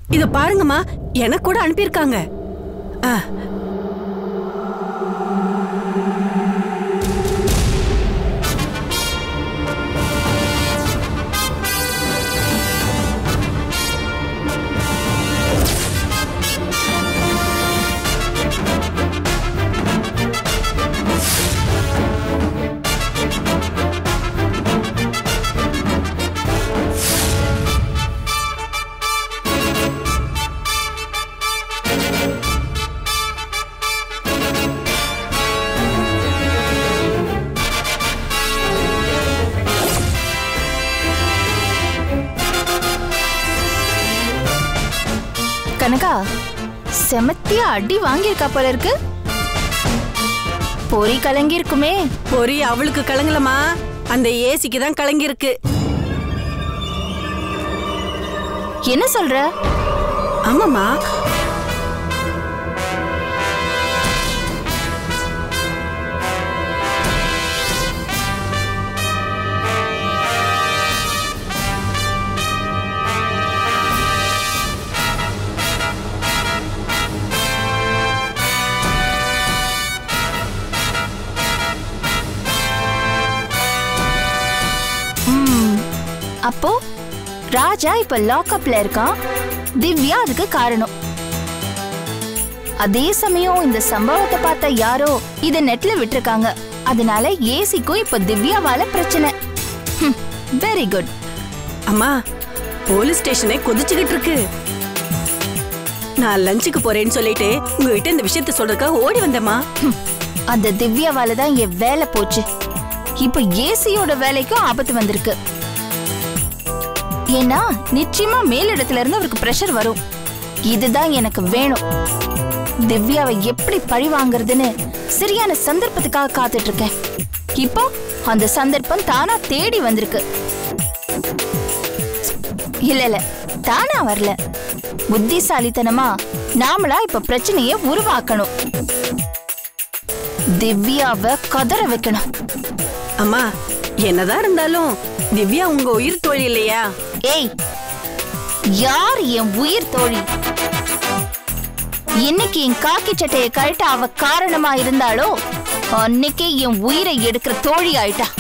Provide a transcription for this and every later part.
இத பாருங்கம்மா எனக்கு கூட அனுப்பியிருக்காங்க ஆ, கனகா செமத்தியா அடி வாங்கியிருக்கா போல இருக்கு பொறி கலங்கி இருக்குமே பொறி அவளுக்கு கலங்கலமா அந்த ஏசிக்கு தான் கலங்கி இருக்கு என்ன சொல்ற ஆமாம்மா அப்போ ராஜா இப்ப லாக்அப்ல இருக்கான் திவ்யா அதுக்கு காரணம் அதே சமயம் இந்த சம்பவத்தை பார்த்த யாரோ இத நெட்ல விட்டிருக்காங்க அதனால ஏசிக்கும் இப்ப திவ்யாவால பிரச்சனை வெரி குட் அம்மா போலீஸ் ஸ்டேஷனே கொதிச்சுக்கிட்டு இருக்கு நான் லஞ்சுக்கு போறேன்னு சொல்லிட்டு உங்ககிட்ட இந்த விஷயத்த சொல்றதுக்காக ஓடி வந்தேம்மா அந்த திவ்யாவால தான் என் வேலை போச்சு இப்ப ஏசியோட வேலைக்கும் ஆபத்து வந்திருக்கு ஏன்னா நிச்சயமா மேலிடத்துல இருந்து அவருக்கு பிரஷர் வரும் இதுதான் எனக்கு வேணும் திவ்யாவை எப்படி பழி வாங்குறதுன்னு சரியான சந்தர்ப்பத்துக்காக காத்துட்டு இருக்கேன் இப்போ அந்த சந்தர்ப்பம் தானா தேடி வந்திருக்கு இல்ல இல்ல தானா வரல புத்திசாலித்தனமா நாமளா இப்ப பிரச்சனைய உருவாக்கணும் திவ்யாவை கதற வைக்கணும் அம்மா என்னதான் இருந்தாலும் திவ்யா உங்க உயிர் தோழி இல்லையா ஏய் யார் என் உயிர் தோழி இன்னைக்கு என் காக்கி சட்டையை கழட்ட அவ காரணமா இருந்தாளோ அன்னைக்கே என் உயிரை எடுக்கிற தோழி ஆயிட்டா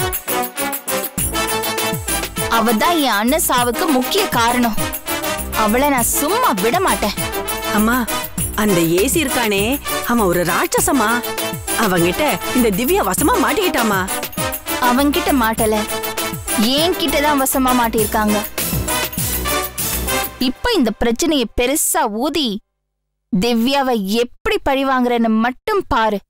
அவ தான் என் அண்ணன் சாவுக்கு முக்கிய காரணம் அவளை நான் சும்மா விட மாட்டேன் அம்மா அந்த ஏசி இருக்கானே அவன் ஒரு ராட்சசமா அவங்கிட்ட இந்த திவ்யா வசமா மாட்டிக்கிட்டாமா அவன்கிட்ட மாட்டல என்கிட்ட தான் வசமா மாட்டியிருக்காங்க இப்ப இந்த பிரச்சனையை பெருசா ஊதி திவ்யாவை எப்படி பழி வாங்குறேன்னு மட்டும் பாரு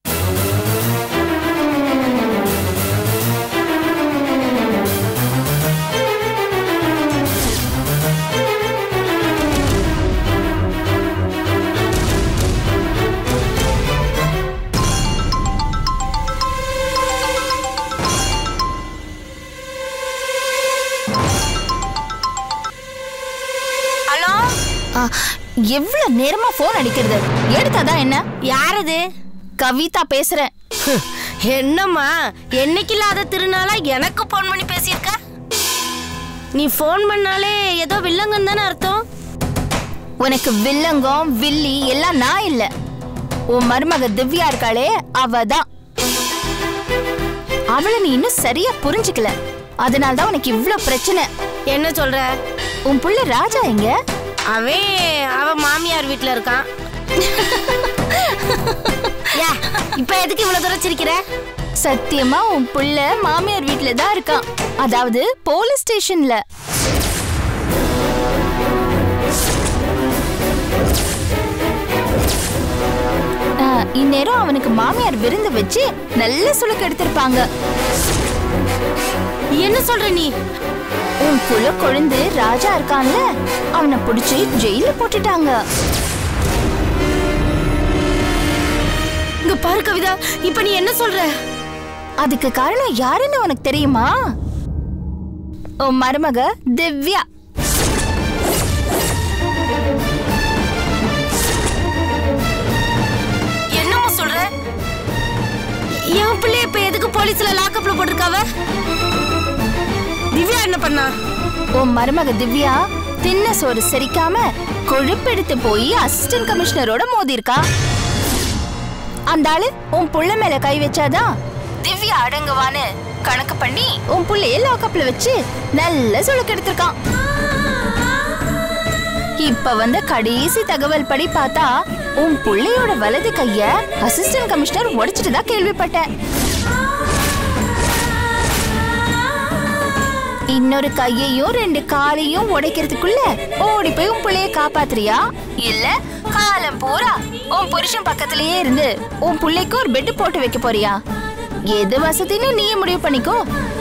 ஹலோ ஆ, எவ்வளவு நேரமா போன் அடிக்கிறது எடுத்தாதான் என்ன யாரது கவிதா பேசுறேன் என்னம்மா என்னைக்கு இல்லாத திருநாளா எனக்கு ஃபோன் பண்ணி பேசியிருக்க நீ ஃபோன் பண்ணாலே ஏதோ வில்லங்கன்னு தானே அர்த்தம் உனக்கு வில்லங்கம் வில்லி எல்லாம் நான் இல்ல உன் மருமக திவ்யா இருக்காளே அவ தான் அவளை நீ இன்னும் சரியா புரிஞ்சுக்கல அதனால தான் உனக்கு இவ்ளோ பிரச்சனை என்ன சொல்ற உன் புள்ள ராஜா எங்க அவன் அவ மாமியார் வீட்ல இருக்கான் ஏ, இப்ப எதுக்கு இவ்வளவு தூரம் சிரிக்கிற சத்தியமா உன் புள்ள மாமியார் வீட்ல தான் இருக்கான் அதாவது போலீஸ் ஸ்டேஷன்ல ஆ, இந்நேரம் அவனுக்கு மாமியார் விருந்து வச்சு நல்ல சுளுக்கு எடுத்திருப்பாங்க என்ன சொல்ற நீ உன் புள்ள கொழுந்து ராஜா இருக்கான்ல அவனை பிடிச்சி ஜெயில போட்டுட்டாங்க இங்க பாரு கவிதா இப்ப நீ என்ன சொல்ற அதுக்கு காரணம் யாருன்னு உனக்கு தெரியுமா உன் மருமக திவ்யா என்னம்மா சொல்ற என் பிள்ளை இப்ப எதுக்கு போலீஸ்ல லாக்அப்ல போட்டிருக்காவ திவ்யா என்ன பண்ணா உன் மருமக திவ்யா தின்ன சோறு செரிக்காம கொழுப்பெடுத்து போய் அசிஸ்டன்ட் கமிஷனரோட மோதிருக்கா அந்த ஆளு உன் புள்ள மேல கை வச்சாதான் திவ்யா அடங்குவான்னு கணக்கு பண்ணி உன் புள்ளைய லாக்கப்ல வச்சு நல்ல சுளுக்கு எடுத்திருக்கான் இப்ப வந்த கடைசி தகவல் படி பார்த்தா உன் புள்ளையோட வலது கைய அசிஸ்டன்ட் கமிஷனர் உடைச்சிட்டு தான் கேள்விப்பட்டேன் இன்னொரு கையையும் ரெண்டு காலையும் உடைக்கிறதுக்குள்ள ஓடி போய் உன் புள்ளைய காப்பாத்துறியா இல்ல காலம் பூரா உன் புருஷன் பக்கத்திலேயே இருந்து உன் புள்ளைக்கு ஒரு பெட் போட்டு வைக்க போறியா எது வசதின்னு நீயே முடிவு பண்ணிக்கோ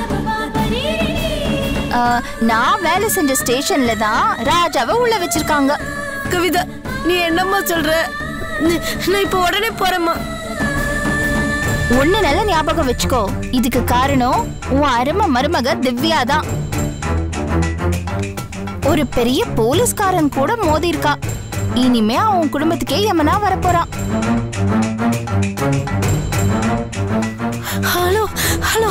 ஆ, நான் வேலை செஞ்ச ஸ்டேஷன்ல தான் ராஜாவை உள்ள வச்சிருக்காங்க கவிதா நீ என்னம்மா சொல்ற நீ- நான் இப்போ உடனே போறேம்மா ஒண்ணு நல்ல ஞாபகம் வச்சுக்கோ இதுக்கு காரணம் உன் அருமை மருமக திவ்யா தான் ஒரு பெரிய போலீஸ்காரன் கூட மோதி இருக்கா இனிமே அவன் குடும்பத்துக்கே யமனா வரப்போறான் ஹலோ ஹலோ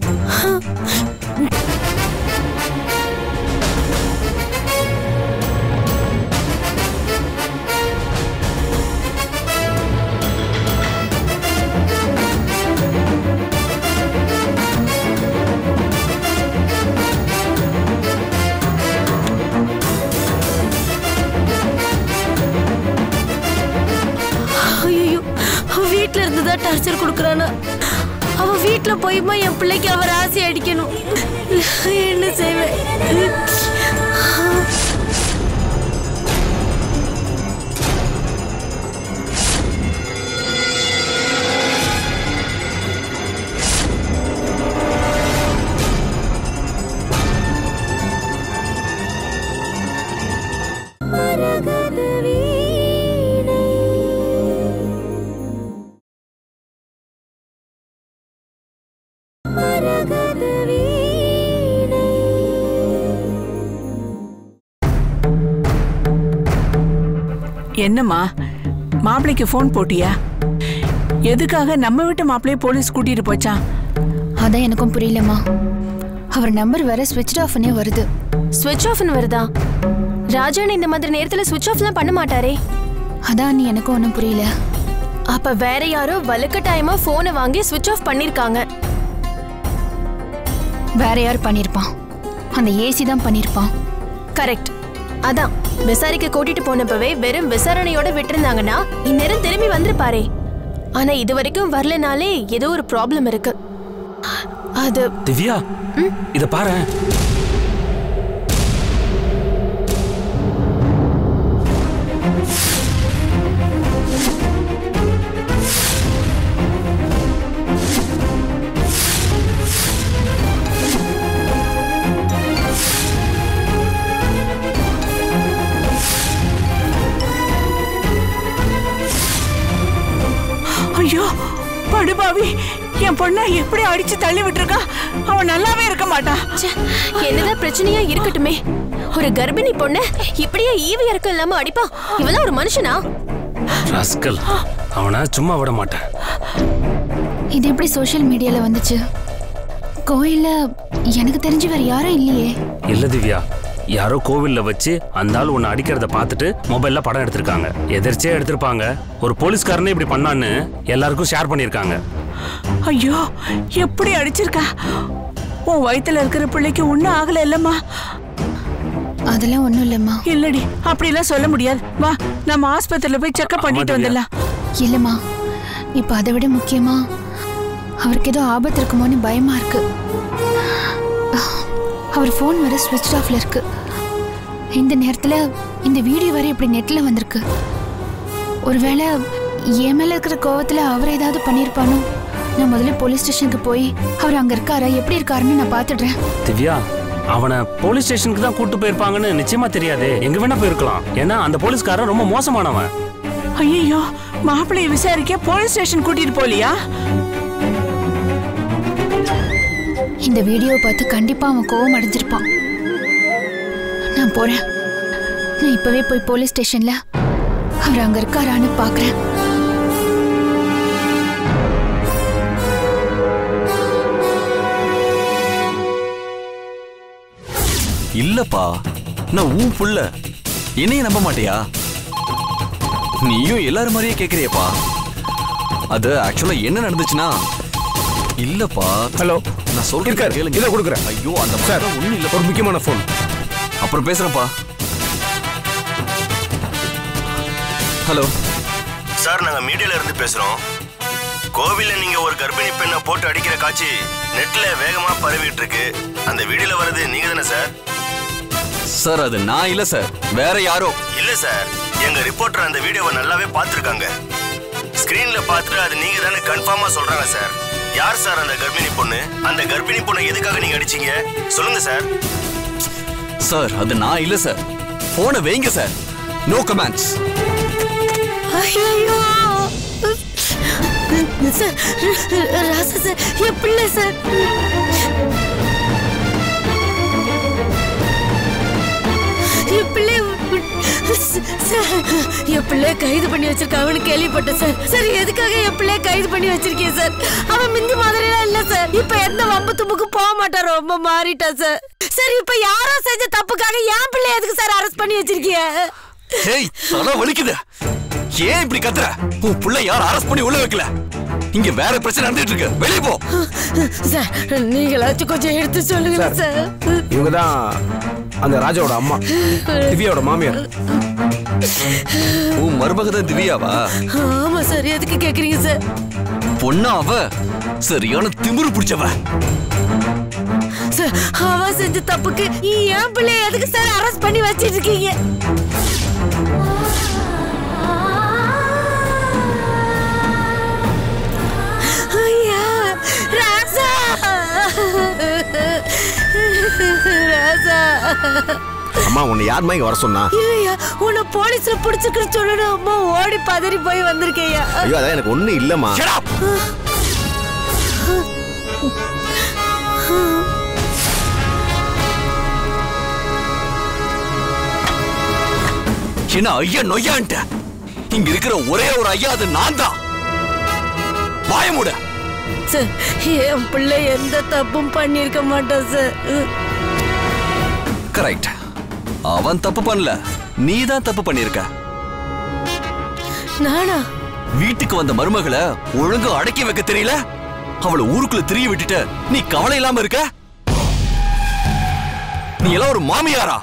ஐயோ வீட்ல இருந்து தான் டார்ச்சர் கொடுக்குறானா அவ வீட்ல போயுமா என் பிள்ளைக்கு அவர் ஆசை அடிக்கணும் என்ன செய்வேன் என்னம்மா மாப்பிள்ளைக்கு ஃபோன் போட்டியா எதுக்காக நம்ம வீட்டு மாப்பிள்ளைய போலீஸ் கூட்டிட்டு போச்சான் அதான் எனக்கும் புரியலம்மா அவர் நம்பர் வேற ஸ்விட்ச் ஆஃப்னே வருது ஸ்விட்ச் ஆஃப்னு வருதா ராஜான் இந்த மாதிரி நேரத்துல ஸ்விட்ச் ஆஃப்லாம் பண்ண மாட்டாரே அதான் நீ எனக்கும் ஒன்றும் புரியல அப்ப வேற யாரோ வலுக்கட்டாயமா போனை வாங்கி ஸ்விட்ச் ஆஃப் பண்ணிருக்காங்க வேற யார் பண்ணிருப்பான் அந்த ஏசி தான் பண்ணிருப்பான் கரெக்ட் அதான் விசாரிக்க கூட்டிட்டு போனப்பவே வெறும் விசாரணையோட விட்டிருந்தாங்கன்னா இந்நேரம் திரும்பி வந்திருப்பாரே ஆனா இது வரைக்கும் வரலனாலே ஏதோ ஒரு ப்ராப்ளம் இருக்கு அது திவ்யா இத பாரு ஐயோ படுபாவி என் பொண்ணை எப்படி அடிச்சு தள்ளி விட்டுருக்கா அவன் நல்லாவே இருக்க மாட்டான் ச்சே, என்னதான் பிரச்சனையா இருக்கட்டுமே ஒரு கர்ப்பிணி பொண்ணு இப்படியே ஈவி இறக்கம் இல்லாம அடிப்பா இவெல்லாம் ஒரு மனுஷனா ரஸ்கல் அவனை சும்மா விட மாட்டேன் இது எப்படி சோஷியல் மீடியால வந்துச்சு கோயில்ல எனக்கு தெரிஞ்சு வேற யாரும் இல்லையே இல்ல திவ்யா யாரோ கோவில்ல வச்சு அந்த ஆள் உன்னை அடிக்கிறத பார்த்துட்டு மொபைல்ல படம் எடுத்திருக்காங்க எதிர்ச்சியா எடுத்திருப்பாங்க ஒரு போலீஸ்காரனே இப்படி பண்ணான்னு எல்லாருக்கும் ஷேர் பண்ணியிருக்காங்க ஐயோ எப்படி அடிச்சிருக்கா உன் வயித்துல இருக்கிற பிள்ளைக்கு ஒண்ணும் ஆகல இல்லம்மா அதெல்லாம் ஒண்ணும் இல்லம்மா இல்லடி அப்படிலாம் சொல்ல முடியாது வா நம்ம ஆஸ்பத்திரியில போய் செக்அப் பண்ணிட்டு திவ்யா. வந்துடலாம் இல்லம்மா இப்ப அதை விட முக்கியமா அவருக்கு ஏதோ ஆபத்து இருக்குமோன்னு பயமா இருக்கு அவர் ஃபோன் வேற ஸ்விட்ச் ஆஃப்ல இருக்கு இந்த நேரத்துல இந்த வீடியோ வேற இப்படி நெட்ல வந்திருக்கு ஒருவேளை என் மேல இருக்கிற கோவத்துல அவர் ஏதாவது பண்ணியிருப்பானோ நான் முதல்ல போலீஸ் ஸ்டேஷனுக்கு போய் அவர் அங்க இருக்காரா எப்படி இருக்காருன்னு நான் பாத்துடுறேன் திவ்யா அவனை போலீஸ் ஸ்டேஷனுக்கு தான் கூட்டு போயிருப்பாங்கன்னு நிச்சயமா தெரியாது எங்க வேணா போயிருக்கலாம் ஏன்னா அந்த போலீஸ்காரன் ரொம்ப மோசமானவன் ஐயோ மாப்பிள்ளைய விசாரிக்க போலீஸ் ஸ்டேஷன் கூட்டிட்டு போலியா இந்த வீடியோவை பார்த்து கண்டிப்பா அவன் கோவம் அடைஞ்சிருப்பான் நான் போறேன் நான் இப்பவே போய் போலீஸ் ஸ்டேஷன்ல அவர் அங்க இருக்காரான்னு பாக்குறேன் இல்லப்பா நான் உன் புள்ள என்னைய நம்ப மாட்டியா நீயும் எல்லாரும் மாதிரியே கேக்குறியப்பா அது ஆக்சுவலா என்ன நடந்துச்சுன்னா இல்லப்பா ஹலோ நான் சொல்றேன் இருக்காரு. கேளுங்க இதோ கொடுக்குறேன். ஐயோ அந்த சார் மாதிரி ஒண்ணும் இல்ல ஒரு முக்கியமான ஃபோன் அப்புறம் பேசுறேன்ப்பா ஹலோ சார் நாங்க மீடியால இருந்து பேசுறோம் கோவில்ல நீங்க ஒரு கர்ப்பிணி பெண்ணை போட்டு அடிக்கிற காட்சி நெட்ல வேகமா பரவிட்டு இருக்கு அந்த வீடியோல வர்றது நீங்க தானே சார் சார் அது நான் இல்ல சார் வேற யாரோ இல்ல சார் எங்க ரிப்போர்ட்டர் அந்த வீடியோவை நல்லாவே பார்த்திருக்காங்க ஸ்கிரீன்ல பார்த்துட்டு அது நீங்க தானே கன்ஃபார்மா சொல்றாங்க சார் யார் சார் அந்த கர்ப்பிணி பொண்ணு அந்த கர்ப்பிணி பொண்ணை எதுக்காக நீங்க அடிச்சீங்க சொல்லுங்க சார் சார் அது நான் இல்ல சார் போனை வைங்க சார் நோ கமெண்ட்ஸ் ஐயோ சார் ராசா சார் என் பிள்ளை சார் என் பிள்ளை சார் என் பிள்ளைய கைது பண்ணி வச்சிருக்காங்கன்னு கேள்விப்பட்டேன் சார் சார் எதுக்காக என் பிள்ளைய கைது பண்ணி வச்சிருக்கீங்க சார் அவன் மிந்தி மாதிரிலாம் இல்ல சார் இப்ப எந்த வம்பு தும்புக்கு போக மாட்டான் ரொம்ப மாறிட்டான் சார் சார் இப்ப யாரோ செஞ்ச தப்புக்காக என் பிள்ளைய எதுக்கு சார் அரெஸ்ட் பண்ணி வச்சிருக்கீங்க ஹேய் தலை வலிக்குது ஏன் இப்படி கத்துற உன் புள்ள யார் அரெஸ்ட் பண்ணி உள்ள வைக்கல இங்க வேற பிரச்சனை நடந்துட்டு இருக்கு வெளிய போ சார் நீங்களாச்சும் கொஞ்சம் எடுத்து சொல்லுங்க சார் இவங்க தான் அந்த ராஜாவோட அம்மா திவ்யாவோட மாமியார் உன் மருமக தான் திவ்யாவா ஆமா சார் எதுக்கு கேக்குறீங்க சார் பொண்ணா அவ சரியான திமிரு பிடிச்சவ சார் அவ செஞ்ச தப்புக்கு என் பிள்ளைய எதுக்கு சார் அரெஸ்ட் பண்ணி வச்சிட்டு இருக்கீங்க ஐயா ராசா ராசா அம்மா உன்னை யாருமா இங்க வர சொன்னா இல்லையா உன்னை போலீஸ்ல பிடிச்சிருக்குன்னு சொல்லணும் அம்மா ஓடி பதறி போய் வந்திருக்கேயா ஐயோ அதான் எனக்கு ஒண்ணு இல்லம்மா Shut up! என்ன ஐயா நொய்யான்ட்ட இங்க இருக்கிற ஒரே ஒரு ஐயா அது நான் தான் வாய மூட சார் என் பிள்ளை எந்த தப்பும் பண்ணியிருக்க மாட்டான் சார் கரெக்ட் அவன் தப்பு பண்ணல நீ தான் தப்பு பண்ணிருக்க நானா வீட்டுக்கு வந்த மருமகளை ஒழுங்கா அடக்கி வைக்க தெரியல அவளை ஊருக்குள்ள திரிய விட்டுட்டு நீ கவலை இல்லாம இருக்க நீ எல்லாம் ஒரு மாமியாரா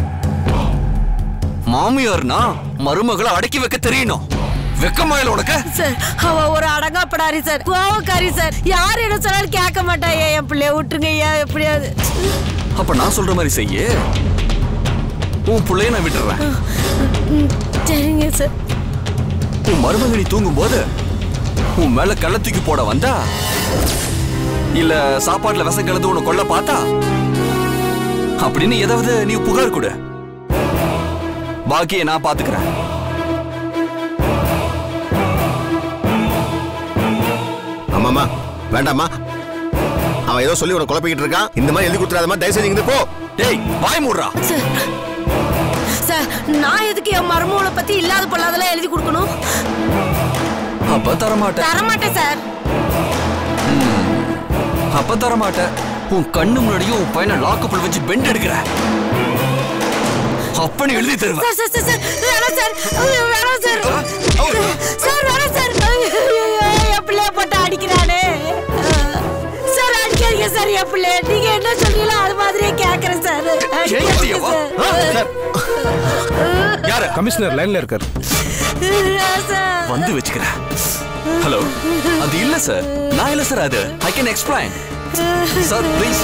மாமியார்னா மருமகளை அடக்கி வைக்க தெரியணும் வெக்கமாயில உனக்கு சார் அவ ஒரு அடங்காப்படாரி சார் கோவக்காரி சார் யார் என்ன சொன்னாலும் கேட்க மாட்டாயா என் பிள்ளைய விட்டுருங்க ஐயா எப்படியாவது அப்ப நான் சொல்ற மாதிரி செய்ய உன் புள்ளைய நான் விட்டுறேன் ம், சரிங்க சார் உன் மருமக நீ தூங்கும் போது உன் மேல கள்ள தூக்கி போட வந்தா இல்ல சாப்பாட்டுல விஷம் கலந்து உன்னை கொல்ல பார்த்தா அப்படின்னு ஏதாவது நீ புகார் கொடு பாக்கியை நான் பாத்துக்கிறேன் ஆமாமா வேண்டாமா அவன் ஏதோ சொல்லி உன குழப்பிக்கிட்டு இருக்கான் இந்த மாதிரி எழுதி கொடுத்துறாதமா தயவு செஞ்சு இங்க போ டேய் வாய் மூடுறா சார் சார் நான் எதுக்கு என் மருமகளை பத்தி இல்லாத பொல்லாதெல்லாம் எழுதி கொடுக்கணும் அப்ப தரமாட்டேன் தரமாட்டேன் சார் அப்ப தரமாட்டேன் உன் கண்ணு முன்னாடியும் உன் பையனை லாக்கப்ல வச்சு பெண்ட் எடுக்கிற அப்ப நீ எழுதி தருவ சார் சார் சார் சார் வேணாம் சார் ஐயோ, வேணாம் சார் சார் வேணாம் சார் ஐயோ, என் பிள்ளைய போட்டு அடிக்கிறானே சார் அடிக்காதீங்க சார் என் பிள்ளைய நீங்க என்ன சொல்றீங்களோ அது மாதிரியே கேக்குறேன் சார் அடிக்காதீங்க கேட்டியாவா? சார். யாரு கமிஷனர் லைன்ல இருக்காரு ராசா. வந்து வச்சுக்கிறேன் ஹலோ அது இல்ல சார் நான் இல்ல சார் அது I can explain sir please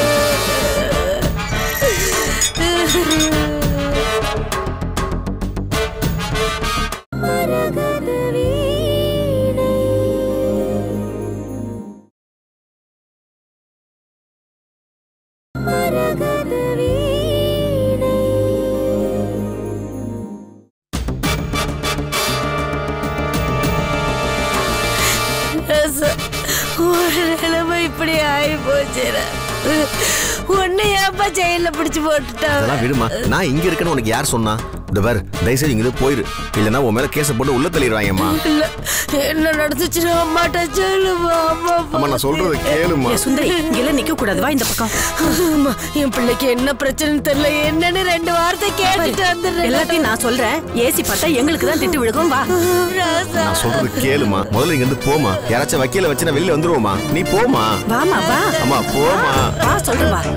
ராசா, ஒரு நிலைமை இப்படி ஆகி போச்சுடா உன்னை ஏப்பா ஜெயில பிடிச்சு போட்டுட்டான் அதெல்லாம் விடுமா நான் இங்க இருக்கேன்னு உனக்கு யார் சொன்னா இந்த பாரு தயவுசெய்து இங்க போயிரு இல்லைன்னா உன் மேல கேஸை போட்டு உள்ள தள்ளிடுவாங்கம்மா இல்ல என்ன நடந்துச்சுன்னு அம்மாட்ட சொல்லுமா அம்மா அம்மா நான் சொல்றது கேளுமா ஏ சுந்தரி இங்கெல்லாம் நிக்க கூடாது வா இந்த பக்கம் அம்மா, என் பிள்ளைக்கு என்ன பிரச்சனைன்னு தெரியல என்னன்னு ரெண்டு வார்த்தை கேட்டுட்டு வந்துடுறேன் எல்லாத்தையும் நான் சொல்றேன் ஏசி பார்த்தா எங்களுக்கு தான் திட்டு விழுகும் வா ராசா நான் சொல்றது கேளுமா முதல்ல இங்க இருந்து போமா யாராச்சும் வக்கீல வச்சு நான் வெளியில வந்துருவோமா நீ போமா வாமா வா அம்மா போமா வா சொல்றேன் வா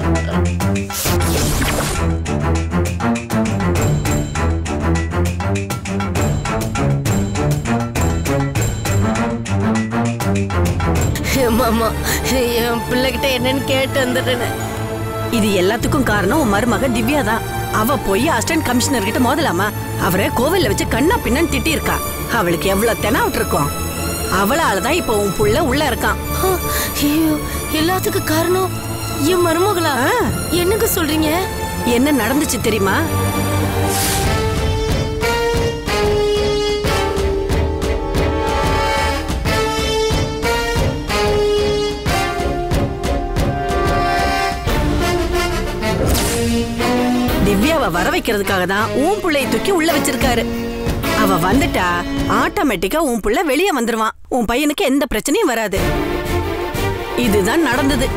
மாமா என் பிள்ளைகிட்ட என்னன்னு கேட்டு வந்துடுறேன் இது எல்லாத்துக்கும் காரணம் உன் மருமக திவ்யா தான் அவ போய் அசிஸ்டன்ட் கமிஷனர் கிட்ட மோதலாமா அவரை கோவில்ல வச்சு கண்ணா பின்னன்னு திட்டி இருக்கா அவளுக்கு எவ்வளவு தெனாவட்டு இருக்கும் அவளால தான் இப்போ உன் புள்ள உள்ள இருக்கான் ஆ, ஐயோ எல்லாத்துக்கும் காரணம் என் மருமகளா என்னங்க சொல்றீங்க என்ன நடந்துச்சு தெரியுமா திவ்யாவை வர வைக்கிறதுக்காக தான் உன் புள்ளைய தூக்கி உள்ள வச்சிருக்காரு அவ வந்துட்டா ஆட்டோமேட்டிக்கா உன் புள்ள வெளியே வந்துருவான் உன் பையனுக்கு எந்த பிரச்சனையும் வராது இதுதான் நடந்தது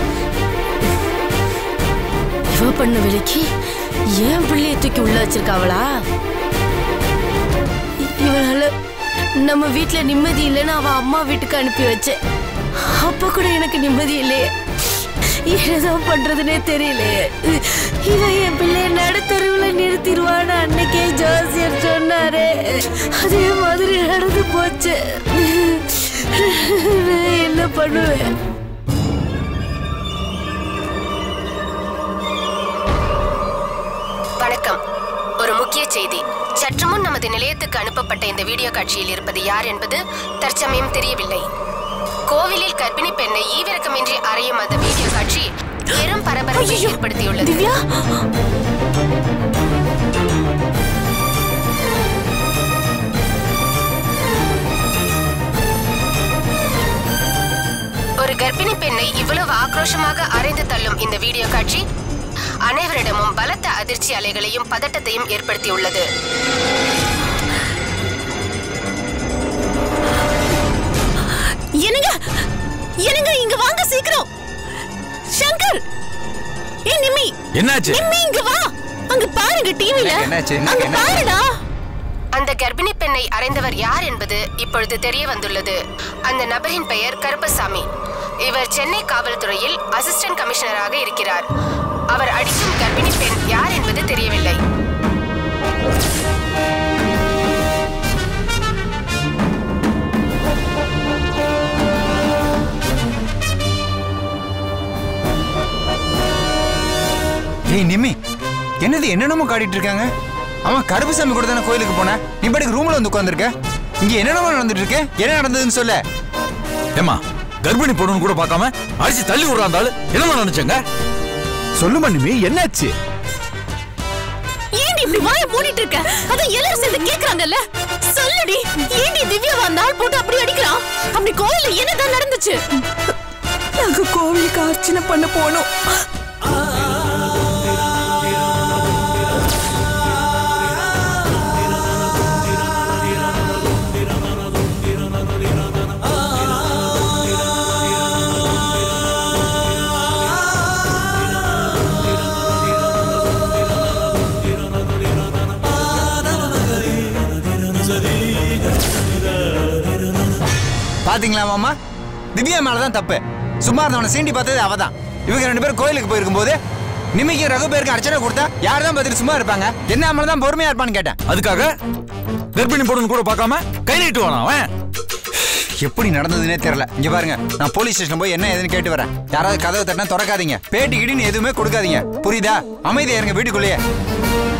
இவ பண்ண வேலைக்கு ஏன் பிள்ளைய தூக்கி உள்ள வச்சிருக்காவளா இ- இவளால நம்ம வீட்ல நிம்மதி இல்லைன்னு அவ அம்மா வீட்டுக்கு அனுப்பி வச்சேன் அப்ப கூட எனக்கு நிம்மதி இல்லையே என்னதான் பண்றதுனே தெரியலையே இவன் என் பிள்ளைய நடுத்தருவுல நிறுத்திடுவான்னு அன்னைக்கே ஜோசியர் சொன்னாரே அதே மாதிரி நடந்து போச்சு நான் என்ன பண்ணுவேன் வணக்கம் ஒரு முக்கிய செய்தி சற்று முன் நமது நிலையத்துக்கு அனுப்பப்பட்ட இந்த வீடியோ காட்சியில் இருப்பது யார் என்பது தற்சமயம் தெரியவில்லை கோவிலில் கர்ப்பிணி பெண்ணை ஈவிரக்கமின்றி அறையும் அந்த வீடியோ காட்சி பெரும் பரபரப்பை ஏற்படுத்தியுள்ளது திவ்யா ஒரு கர்ப்பிணி பெண்ணை இவ்வளவு ஆக்ரோஷமாக அறைந்து தள்ளும் இந்த வீடியோ காட்சி அனைவரிடமும் பலத்த அதிர்ச்சி அலைகளையும் பதட்டத்தையும் ஏற்படுத்தியுள்ளது என்னங்க என்னங்க இங்க வாங்க சீக்கிரம் சங்கர் ஏ நிம்மி என்னாச்சு நிம்மி இங்க வா அங்க பாருங்க டிவில என்னாச்சு? அங்க பாருடா அந்த கர்ப்பிணி பெண்ணை அறைந்தவர் யார் என்பது இப்பொழுது தெரிய வந்துள்ளது அந்த நபரின் பெயர் கருப்பசாமி இவர் சென்னை காவல்துறையில் அசிஸ்டன்ட் கமிஷனராக இருக்கிறார் அவர் அடிக்கும் கர்ப்பிணி பெண் யார் என்பது தெரியவில்லை ஏய் நிம்மி என்னது என்னென்னமோ காட்டிட்டு இருக்காங்க அவன் கருப்புசாமி கூட தானே கோயிலுக்கு போன நீ பாட்டுக்கு ரூம்ல வந்து உட்காந்துருக்க இங்க என்னென்னமோ நடந்துட்டு இருக்கு என்ன நடந்ததுன்னு சொல்ல ஏமா கர்ப்பிணி பொண்ணுன்னு கூட பார்க்காம அடிச்சு தள்ளி விடுறாந்தாலும் என்னமா நினைச்சங்க சொல்லுமா நிம்மி என்னாச்சு ஏன்டி இப்படி வாய மூடிட்டு இருக்க அதான் எல்லாரும் சேர்ந்து கேக்குறாங்கல்ல சொல்லுடி ஏன்டி திவ்யா வந்தால் போட்டு அப்படி அடிக்கிறான் அப்படி கோயில்ல என்னதான் நடந்துச்சு நாங்க கோவிலுக்கு அர்ச்சனை பண்ண போனோம் பாத்தீங்களா மாமா திவ்யா மேலதான் தப்பு சும்மா இருந்தவனை சீண்டி பார்த்தது அவதான் இவங்க ரெண்டு பேரும் கோயிலுக்கு போயிருக்கும் போது நிமிக்கு ரகு பேருக்கு அர்ச்சனை கொடுத்தா யார் தான் பார்த்துட்டு சும்மா இருப்பாங்க என்ன அம்மன் தான் பொறுமையா இருப்பான்னு கேட்டேன் அதுக்காக கர்ப்பிணி பொண்ணுன்னு கூட பார்க்காம கை நீட்டு வானா அவன் எப்படி நடந்ததுன்னே தெரியல இங்க பாருங்க நான் போலீஸ் ஸ்டேஷன் போய் என்ன ஏதுன்னு கேட்டு வரேன் யாராவது கதவை தட்டினா திறக்காதீங்க பேட்டி கிட்டின்னு எதுவுமே கொடுக்காதீங்க புரியுதா அமைதியா இருங்க வீட்டுக்குள்ளேயே